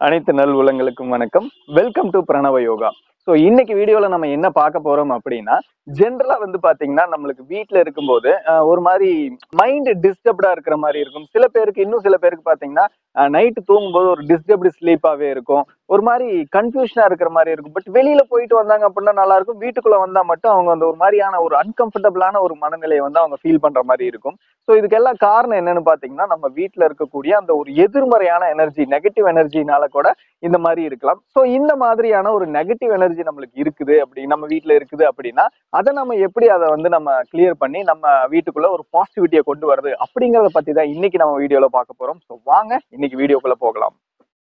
அனைத்து நல் உலங்களுக்கும் வணக்கம் வெல்கம் டு பிரணவ யோகா ஸோ இன்னைக்கு வீடியோல நம்ம என்ன பார்க்க போறோம் அப்படின்னா ஜென்ரலா வந்து பாத்தீங்கன்னா நம்மளுக்கு வீட்ல இருக்கும்போது அஹ், ஒரு மாதிரி மைண்ட் டிஸ்டர்ப்டா இருக்கிற மாதிரி இருக்கும் சில பேருக்கு இன்னும் சில பேருக்கு பாத்தீங்கன்னா நைட்டு தூங்கும்போது ஒரு டிஸ்டர்ப்டு ஸ்லீப்பாவே இருக்கும் ஒரு மாதிரி கன்ஃபியூஷனா இருக்கிற மாதிரி இருக்கும் பட் வெளியில போயிட்டு வந்தாங்க அப்படின்னா நல்லா இருக்கும் வீட்டுக்குள்ள வந்தா மட்டும் அவங்க அந்த ஒரு மாதிரியான ஒரு அன்கம்ஃபர்டபுளான ஒரு மனநிலையை வந்து அவங்க ஃபீல் பண்ற மாதிரி இருக்கும் ஸோ இதுக்கெல்லாம் காரணம் என்னன்னு பாத்தீங்கன்னா நம்ம வீட்ல இருக்கக்கூடிய அந்த ஒரு எதிர்மறையான எனர்ஜி நெகட்டிவ் எனர்ஜினால கூட இந்த மாதிரி இருக்கலாம் ஸோ இந்த மாதிரியான ஒரு நெகட்டிவ் எனர்ஜி நம்மளுக்கு இருக்குது அப்படி நம்ம வீட்ல இருக்குது அப்படின்னா அதை நம்ம எப்படி அதை வந்து நம்ம கிளியர் பண்ணி நம்ம வீட்டுக்குள்ள ஒரு பாசிட்டிவிட்டியை கொண்டு வருது அப்படிங்கறத பத்தி தான் இன்னைக்கு நம்ம வீடியோல பார்க்க போறோம் ஸோ வாங்க இன்னைக்கு வீடியோக்குள்ள போகலாம்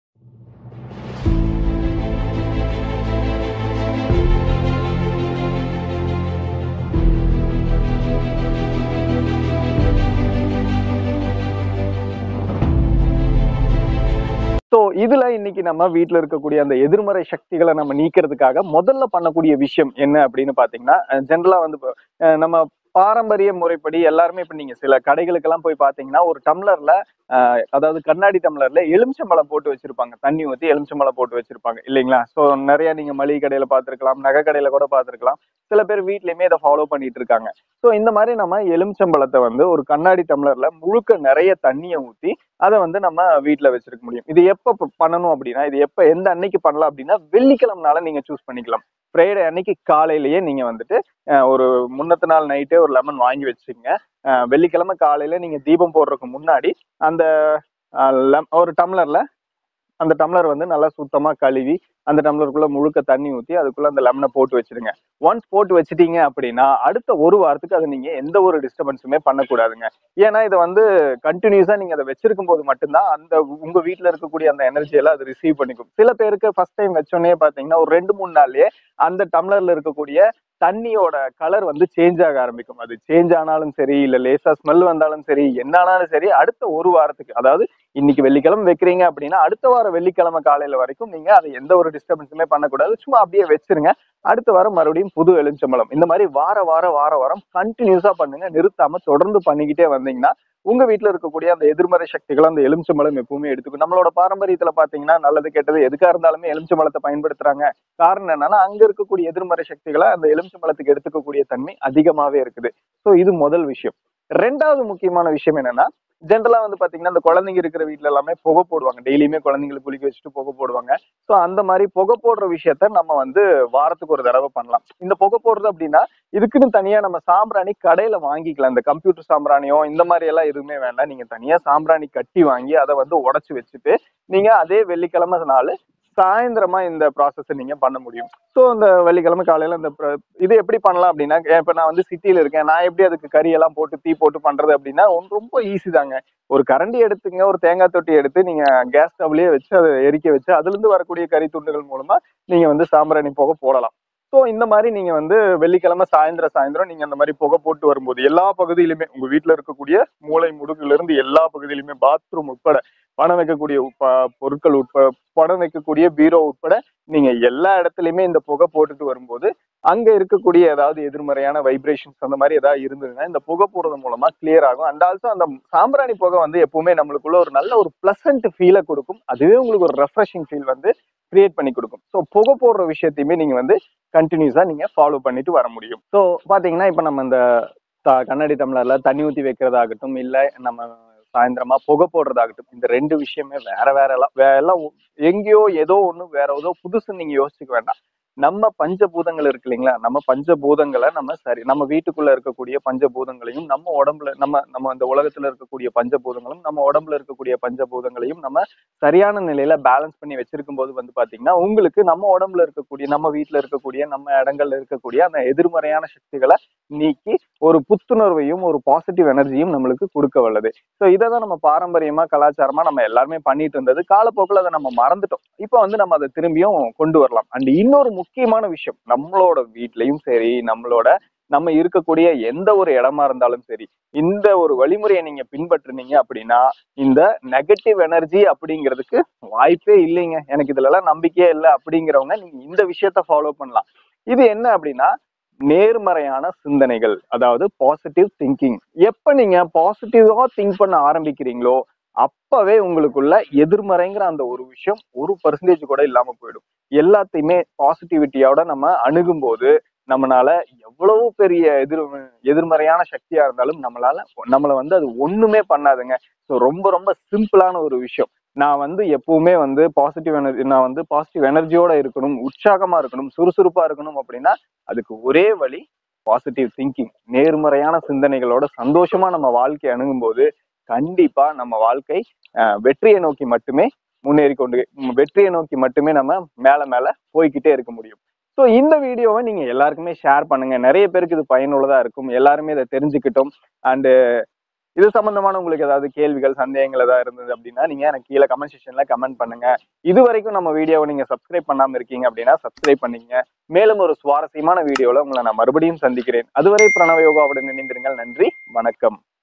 ஸோ இதுல இன்னைக்கு நம்ம வீட்ல இருக்கக்கூடிய அந்த எதிர்மறை சக்திகளை நம்ம நீக்கிறதுக்காக முதல்ல பண்ணக்கூடிய விஷயம் என்ன அப்படின்னு பாத்தீங்கன்னா ஜென்ரலா வந்து இப்ப, அஹ் நம்ம பாரம்பரிய முறைப்படி எல்லாருமே இப்ப நீங்க சில கடைகளுக்கெல்லாம் போய் பாத்தீங்கன்னா ஒரு டம்ளர்ல அஹ், அதாவது கண்ணாடி டம்ளர்ல எலுமிச்சம்பழம் போட்டு வச்சிருப்பாங்க தண்ணி ஊத்தி எலுமிச்சம்பழம் போட்டு வச்சிருப்பாங்க இல்லைங்களா ஸோ நிறைய நீங்க மளிகை கடையில பார்த்திருக்கலாம் நகை கடையில கூட பார்த்திருக்கலாம் சில பேர் வீட்லயுமே இதை ஃபாலோ பண்ணிட்டு இருக்காங்க ஸோ இந்த மாதிரி நம்ம எலுமிச்சம்பழத்தை வந்து ஒரு கண்ணாடி டம்ளர்ல முழுக்க நிறைய தண்ணியை ஊத்தி அதை வந்து நம்ம வீட்ல வச்சிருக்க முடியும் இது எப்ப ப- பண்ணணும் அப்படின்னா இது எப்ப எந்த அன்னைக்கு பண்ணலாம் அப்படின்னா வெள்ளிக்கிழமைனால நீங்க சூஸ் பண்ணிக்கலாம் ஃப்ரைடே அன்னைக்கு காலையிலேயே நீங்க வந்துட்டு அஹ், ஒரு முன்னத்து நாள் நைட்டே ஒரு லெமன் வாங்கி வச்சுங்க அஹ், வெள்ளிக்கிழமை காலையில நீங்க தீபம் போடுறதுக்கு முன்னாடி அந்த அஹ், lem- ஒரு டம்ளர்ல அந்த டம்ளர் வந்து நல்லா சுத்தமா கழுவி அந்த டம்ளருக்குள்ள முழுக்க தண்ணி ஊத்தி அதுக்குள்ள அந்த லெமனை போட்டு வச்சிடுங்க ஒன்ஸ் போட்டு வச்சிட்டீங்க அப்படின்னா அடுத்த ஒரு வாரத்துக்கு அதை நீங்க எந்த ஒரு டிஸ்டர்பன்ஸுமே பண்ணக்கூடாதுங்க ஏன்னா இதை வந்து கண்டினியூஸா நீங்க அதை வச்சிருக்கும் போது மட்டும்தான் அந்த உங்க வீட்ல இருக்கக்கூடிய அந்த எனர்ஜி எல்லாம் அது ரிசீவ் பண்ணிக்கும் சில பேருக்கு ஃபர்ஸ்ட் டைம் வச்சோடனே பாத்தீங்கன்னா ஒரு ரெண்டு மூணு நாள்லயே அந்த டம்ளர்ல இருக்கக்கூடிய தண்ணியோட கலர் வந்து சேஞ்ச் ஆக ஆரம்பிக்கும் அது சேஞ்ச் ஆனாலும் சரி இல்ல லேசா ஸ்மெல் வந்தாலும் சரி என்ன ஆனாலும் சரி அடுத்த ஒரு வாரத்துக்கு அதாவது இன்னைக்கு வெள்ளிக்கிழமை வைக்கிறீங்க அப்படின்னா அடுத்த வாரம் வெள்ளிக்கிழமை காலையில வரைக்கும் நீங்க அதை எந்த ஒரு டிஸ்டர்பன்ஸுமே பண்ணக்கூடாது சும்மா அப்படியே வச்சிருங்க அடுத்த வாரம் மறுபடியும் புது எலுமிச்சம்பழம் இந்த மாதிரி வார வார வார வாரம் கண்டினியூஸா பண்ணுங்க நிறுத்தாம தொடர்ந்து பண்ணிக்கிட்டே வந்தீங்கன்னா உங்க வீட்ல இருக்கக்கூடிய அந்த எதிர்மறை சக்திகள் அந்த எலுமிச்சம்பழம் எப்பவுமே எடுத்துக்கும் நம்மளோட பாரம்பரியத்துல பாத்தீங்கன்னா நல்லது கெட்டது எதுக்கா இருந்தாலுமே எலுமிச்சம்பழத்தை பயன்படுத்துறாங்க காரணம் என்னன்னா அங்க இருக்கக்கூடிய எதிர்மறை சக்திகளை அந்த எலுமிச்சம்பழத்துக்கு எடுத்துக்கக்கூடிய தன்மை அதிகமாவே இருக்குது சோ இது முதல் விஷயம் ரெண்டாவது முக்கியமான விஷயம் என்னன்னா ஜென்ரலா வந்து பாத்தீங்கன்னா இந்த குழந்தைங்க இருக்கிற வீட்ல எல்லாமே புகை போடுவாங்க டெய்லியுமே குழந்தைங்களை குளிக்க வச்சுட்டு புகை போடுவாங்க சோ அந்த மாதிரி புகை போடுற விஷயத்த நம்ம வந்து வாரத்துக்கு ஒரு தடவை பண்ணலாம் இந்த புகை போடுறது அப்படின்னா இதுக்குன்னு தனியா நம்ம சாம்பிராணி கடையில வாங்கிக்கலாம் இந்த கம்ப்யூட்டர் சாம்பிராணியோ இந்த மாதிரி எல்லாம் எதுவுமே வேண்டாம் நீங்க தனியா சாம்பிராணி கட்டி வாங்கி அதை வந்து உடைச்சு வச்சுட்டு நீங்க அதே வெள்ளிக்கிழமை நாள் சாயந்தரமா இந்த ப்ராசஸ் நீங்க பண்ண முடியும் ஸோ இந்த வெள்ளிக்கிழமை காலையில இந்த pr- இது எப்படி பண்ணலாம் அப்படின்னா இப்ப நான் வந்து சிட்டில இருக்கேன் நான் எப்படி அதுக்கு கறி எல்லாம் போட்டு தீ போட்டு பண்றது அப்படின்னா ஒண்ணு ரொம்ப ஈஸி தாங்க ஒரு கரண்டி எடுத்துங்க ஒரு தேங்காய் தொட்டி எடுத்து நீங்க கேஸ் ஸ்டவ்லயே வச்சு அதை எரிக்க வச்சு அதுல இருந்து வரக்கூடிய கறி துண்டுகள் மூலமா நீங்க வந்து சாம்பிராணி புகை போடலாம் ஸோ இந்த மாதிரி நீங்க வந்து வெள்ளிக்கிழமை சாயந்தரம் சாயந்தரம் நீங்க அந்த மாதிரி புகை போட்டு வரும்போது எல்லா பகுதியிலுமே உங்க வீட்ல இருக்கக்கூடிய மூளை முடுக்குல இருந்து எல்லா பகுதியிலுமே பாத்ரூம் உட்பட பணம் வைக்கக்கூடிய உப்ப- பொருட்கள் உட்பட பணம் வைக்கக்கூடிய பீரோ உட்பட நீங்க எல்லா இடத்துலயுமே இந்த புகை போட்டுட்டு வரும்போது அங்க இருக்கக்கூடிய ஏதாவது எதிர்மறையான வைப்ரேஷன்ஸ் அந்த மாதிரி ஏதாவது இருந்ததுன்னா இந்த புகை போடுறது மூலமா கிளியர் ஆகும் அண்ட் ஆல்சோ அந்த சாம்பிராணி புகை வந்து எப்பவுமே நம்மளுக்குள்ள ஒரு நல்ல ஒரு பிளசன்ட் ஃபீலை கொடுக்கும் அதுவே உங்களுக்கு ஒரு ரெஃப்ரெஷிங் ஃபீல் வந்து கிரியேட் பண்ணி கொடுக்கும் ஸோ புகை போடுற விஷயத்தையுமே நீங்க வந்து கண்டினியூஸா நீங்க ஃபாலோ பண்ணிட்டு வர முடியும் ஸோ பாத்தீங்கன்னா இப்ப நம்ம இந்த த- கண்ணாடி டம்ளர்ல தண்ணி ஊத்தி வைக்கிறதாகட்டும் இல்ல நம்ம சாயந்தரமா புகை போடுறதாகட்டும் இந்த ரெண்டு விஷயமே வேற வேற எல்லாம் வேற எல்லாம் ஒ- எங்கேயோ ஏதோ ஒண்ணு வேற ஏதோ புதுசு நீங்க யோசிச்சுக்க வேண்டாம் நம்ம பஞ்சபூதங்கள் இருக்கு இல்லைங்களா நம்ம பஞ்சபூதங்களை நம்ம சரி நம்ம வீட்டுக்குள்ள இருக்கக்கூடிய பஞ்சபூதங்களையும் நம்ம உடம்புல நம்ம நம்ம இந்த உலகத்துல இருக்கக்கூடிய பஞ்சபூதங்களும் நம்ம உடம்புல இருக்கக்கூடிய பஞ்சபூதங்களையும் நம்ம சரியான நிலையில பேலன்ஸ் பண்ணி வச்சிருக்கும் போது வந்து பாத்தீங்கன்னா உங்களுக்கு நம்ம உடம்புல இருக்கக்கூடிய நம்ம வீட்ல இருக்கக்கூடிய நம்ம இடங்கள்ல இருக்கக்கூடிய அந்த எதிர்மறையான சக்திகளை நீக்கி ஒரு புத்துணர்வையும் ஒரு பாசிட்டிவ் எனர்ஜியும் நம்மளுக்கு கொடுக்க வல்லது ஸோ இதை தான் நம்ம பாரம்பரியமா கலாச்சாரமா நம்ம எல்லாருமே பண்ணிட்டு இருந்தது காலப்போக்கில் அதை நம்ம மறந்துட்டோம் இப்போ வந்து நம்ம அதை திரும்பியும் கொண்டு வரலாம் அண்ட் இன்னொரு முக்கியமான விஷயம் நம்மளோட வீட்லயும் சரி நம்மளோட நம்ம இருக்கக்கூடிய எந்த ஒரு இடமா இருந்தாலும் சரி இந்த ஒரு வழிமுறையை நீங்க பின்பற்றுனீங்க அப்படின்னா இந்த நெகட்டிவ் எனர்ஜி அப்படிங்கிறதுக்கு வாய்ப்பே இல்லைங்க எனக்கு இதுல எல்லாம் நம்பிக்கையே இல்லை அப்படிங்கிறவங்க நீங்க இந்த விஷயத்த ஃபாலோ பண்ணலாம் இது என்ன அப்படின்னா நேர்மறையான சிந்தனைகள் அதாவது பாசிட்டிவ் திங்கிங் எப்ப நீங்க பாசிட்டிவா திங்க் பண்ண ஆரம்பிக்கிறீங்களோ அப்பவே உங்களுக்குள்ள எதிர்மறைங்கிற அந்த ஒரு விஷயம் ஒரு பர்சன்டேஜ் கூட இல்லாம போயிடும் எல்லாத்தையுமே பாசிட்டிவிட்டியோட நம்ம அணுகும் போது நம்மளால எவ்வளவு பெரிய எதிர் எதிர்மறையான சக்தியா இருந்தாலும் நம்மளால நம்மள வந்து அது ஒண்ணுமே பண்ணாதுங்க ஸோ ரொம்ப ரொம்ப சிம்பிளான ஒரு விஷயம் நான் வந்து எப்பவுமே வந்து பாசிட்டிவ் எனர்ஜி நான் வந்து பாசிட்டிவ் எனர்ஜியோட இருக்கணும் உற்சாகமா இருக்கணும் சுறுசுறுப்பா இருக்கணும் அப்படின்னா அதுக்கு ஒரே வழி பாசிட்டிவ் திங்கிங் நேர்மறையான சிந்தனைகளோட சந்தோஷமா நம்ம வாழ்க்கையை அணுகும் போது கண்டிப்பா நம்ம வாழ்க்கை அஹ், வெற்றியை நோக்கி மட்டுமே முன்னேறி கொண்டு உம், வெற்றியை நோக்கி மட்டுமே நம்ம மேல மேல போய்க்கிட்டே இருக்க முடியும் ஸோ இந்த வீடியோவை நீங்க எல்லாருக்குமே ஷேர் பண்ணுங்க நிறைய பேருக்கு இது பயனுள்ளதா இருக்கும் எல்லாருமே இதை தெரிஞ்சுக்கிட்டோம் அண்டு இது சம்பந்தமான உங்களுக்கு ஏதாவது கேள்விகள் சந்தேகங்கள் ஏதாவது இருந்தது அப்படின்னா நீங்க எனக்கு கீழே கமெண்ட் செக்ஷன்ல கமெண்ட் பண்ணுங்க இது வரைக்கும் நம்ம வீடியோவை நீங்க சப்ஸ்கிரைப் பண்ணாம இருக்கீங்க அப்படின்னா சப்ஸ்கிரைப் பண்ணிக்கங்க மேலும் ஒரு சுவாரஸ்யமான வீடியோல உங்களை நான் மறுபடியும் சந்திக்கிறேன் அதுவரை பிரணவ யோகாவுடன் இணைந்திருங்கள் நன்றி வணக்கம்